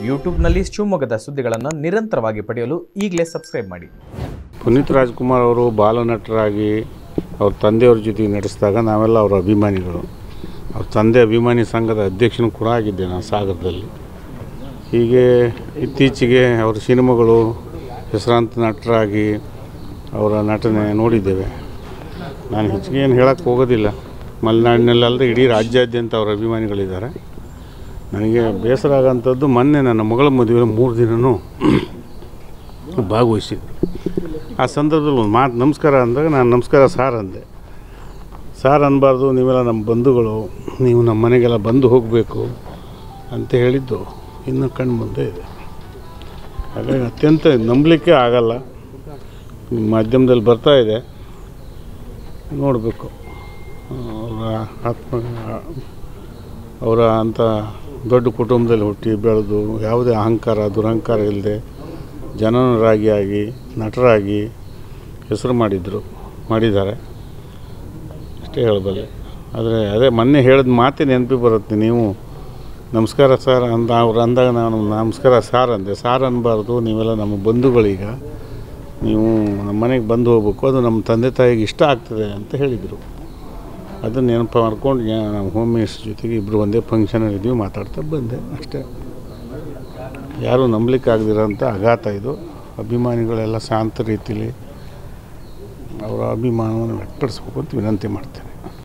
ಯೂಟ್ಯೂಬ್ನಲ್ಲಿ ಶಿವಮೊಗ್ಗದ ಸುದ್ದಿಗಳನ್ನು ನಿರಂತರವಾಗಿ ಪಡೆಯಲು ಈಗಲೇ ಸಬ್ಸ್ಕ್ರೈಬ್ ಮಾಡಿ ಪುನೀತ್ ರಾಜ್ಕುಮಾರ್ ಅವರು ಬಾಲನಟರಾಗಿ ಅವ್ರ ತಂದೆಯವ್ರ ಜೊತೆಗೆ ನಡೆಸಿದಾಗ ನಾವೆಲ್ಲ ಅವರ ಅಭಿಮಾನಿಗಳು ಅವ್ರ ತಂದೆ ಅಭಿಮಾನಿ ಸಂಘದ ಅಧ್ಯಕ್ಷನೂ ಕೂಡ ಆಗಿದ್ದೆ ನಾನು ಸಾಗರದಲ್ಲಿ ಹೀಗೆ ಇತ್ತೀಚೆಗೆ ಅವರ ಸಿನಿಮಾಗಳು ಹೆಸರಾಂತ ನಟರಾಗಿ ಅವರ ನಟನೆ ನೋಡಿದ್ದೇವೆ ನಾನು ಹೆಚ್ಚಿಗೆ ಏನು ಹೇಳಕ್ಕೆ ಹೋಗೋದಿಲ್ಲ ಮಲೆನಾಡಿನಲ್ಲದೆ ಇಡೀ ರಾಜ್ಯಾದ್ಯಂತ ಅವರ ಅಭಿಮಾನಿಗಳಿದ್ದಾರೆ ನನಗೆ ಬೇಸರ ಆಗೋಂಥದ್ದು ಮೊನ್ನೆ ನನ್ನ ಮಗಳ ಮದುವೆ ಮೂರು ದಿನವೂ ಭಾಗವಹಿಸಿದ್ದೆ ಆ ಸಂದರ್ಭದಲ್ಲಿ ಒಂದು ಮಾತು ನಮಸ್ಕಾರ ಅಂದಾಗ ನಾನು ನಮಸ್ಕಾರ ಸಾರ್ ಅಂದೆ ಸಾರ್ ಅನ್ನಬಾರ್ದು ನೀವೆಲ್ಲ ನಮ್ಮ ಬಂಧುಗಳು ನೀವು ನಮ್ಮ ಮನೆಗೆಲ್ಲ ಬಂದು ಹೋಗಬೇಕು ಅಂತ ಹೇಳಿದ್ದು ಇನ್ನೂ ಕಣ್ಣು ಮುಂದೆ ಇದೆ ಹಾಗಾಗಿ ಅತ್ಯಂತ ನಂಬಲಿಕ್ಕೆ ಆಗಲ್ಲ ಮಾಧ್ಯಮದಲ್ಲಿ ಬರ್ತಾ ಇದೆ ನೋಡಬೇಕು ಅವರ ಆತ್ಮ ಅವರ ಅಂಥ ದೊಡ್ಡ ಕುಟುಂಬದಲ್ಲಿ ಹುಟ್ಟಿ ಬೆಳೆದು ಯಾವುದೇ ಅಹಂಕಾರ ದುರಹಂಕಾರ ಇಲ್ಲದೆ ಜನನರಾಗಿಯಾಗಿ ನಟರಾಗಿ ಹೆಸರು ಮಾಡಿದರು ಮಾಡಿದ್ದಾರೆ ಅಷ್ಟೇ ಹೇಳಬಲ್ಲೆ ಆದರೆ ಅದೇ ಮೊನ್ನೆ ಹೇಳಿದ ಮಾತೇ ನೆನಪಿ ಬರುತ್ತೆ ನೀವು ನಮಸ್ಕಾರ ಸರ್ ಅಂದ ಅವ್ರು ಅಂದಾಗ ನಾನು ನಮಸ್ಕಾರ ಸಾರ್ ಅಂದೆ ಸಾರ್ ಅನ್ನಬಾರ್ದು ನೀವೆಲ್ಲ ನಮ್ಮ ಬಂಧುಗಳೀಗ ನೀವು ನಮ್ಮ ಮನೆಗೆ ಬಂದು ಹೋಗ್ಬೇಕು ಅದು ನಮ್ಮ ತಂದೆ ತಾಯಿಗೆ ಇಷ್ಟ ಆಗ್ತದೆ ಅಂತ ಹೇಳಿದರು ಅದನ್ನು ನೆನಪು ಮಾಡ್ಕೊಂಡು ಯಾ- ನಮ್ಮ ಹೋಮ್ ಮಿನಿಸ್ಟರ್ ಜೊತೆಗೆ ಇಬ್ಬರು ಒಂದೇ ಫಂಕ್ಷನಲ್ಲಿ ಇದ್ವಿ ಮಾತಾಡ್ತಾ ಬಂದೆ ಅಷ್ಟೇ ಯಾರೂ ನಂಬಲಿಕ್ಕೆ ಆಗದಿರೋಂಥ ಆಘಾತ ಇದು ಅಭಿಮಾನಿಗಳೆಲ್ಲ ಶಾಂತ ರೀತಿಲಿ ಅವರ ಅಭಿಮಾನವನ್ನು ವ್ಯಕ್ತಪಡಿಸ್ಬೇಕು ಅಂತ ವಿನಂತಿ ಮಾಡ್ತೇನೆ